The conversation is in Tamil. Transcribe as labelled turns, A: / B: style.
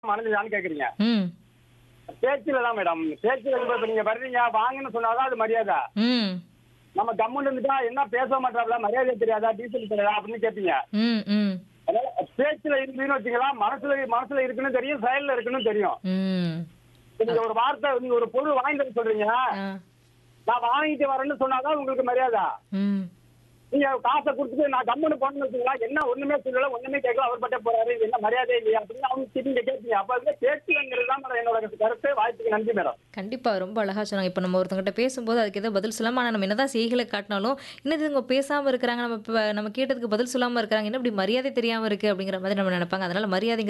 A: மனதிலான்னு கேக்குறீங்க
B: ம்
A: பேச்சுல தான் மேடம் பேச்சுல இப்ப இப்ப நீங்க வர்றீங்க வாங்கன்னு சொன்னாதான் அது மரியாதை
B: ம்
A: நம்ம கம்முன்னு இருந்துட்டா என்ன பேச மாட்டாப்ல மரியாதை தெரியாதா டீசல் தெரியாதா அப்படின்னு கேட்பீங்க
B: ம் ம்
A: அதனால பேச்சுல இருக்குன்னு வச்சுங்களா மனசுல மனசுல இருக்குன்னு தெரியும் செயல்ல இருக்குன்னு தெரியும்
B: ம்
A: இப்ப நீங்க ஒரு வார்த்தை நீங்க ஒரு பொருள் வாங்கிட்டு வர சொல்றீங்க
B: ஆ
A: நான் வாங்கிட்டு வரேன்னு சொன்னாதான் உங்களுக்கு மரியாதை
B: ம்
A: நீங்க காசை கொடுத்துட்டு நான் கம்முன்னு போனேன்னு வச்சுங்களா என்ன ஒண்ணுமே சொல்லல ஒண்ணுமே கேட்கல அவர் பட்டே போறாரு இது என்ன மரியாதை இல்லையா அப்படின்னு அவங்க திரும்பி கேட்பீங்க அப்ப வந்து பேச்சுங்கிறது தான் மேடம் என்னோட கருத்து வாய்ப்புக்கு நன்றி மேடம்
B: கண்டிப்பா ரொம்ப அழகா சொன்னாங்க இப்போ நம்ம ஒருத்தங்கிட்ட பேசும்போது அதுக்கு ஏதோ பதில் சொல்லாம ஆனால் நம்ம என்னதான் செய்களை காட்டினாலும் என்னது இவங்க பேசாம இருக்கிறாங்க நம்ம இப்ப நம்ம கேட்டதுக்கு பதில் சொல்லாம இருக்கிறாங்க என்ன இப்படி மரியாதை தெரியாம இருக்கு அப்படிங்கிற மாதிரி நம்ம நினைப்பாங்க அதனால மரியாதைங்கிற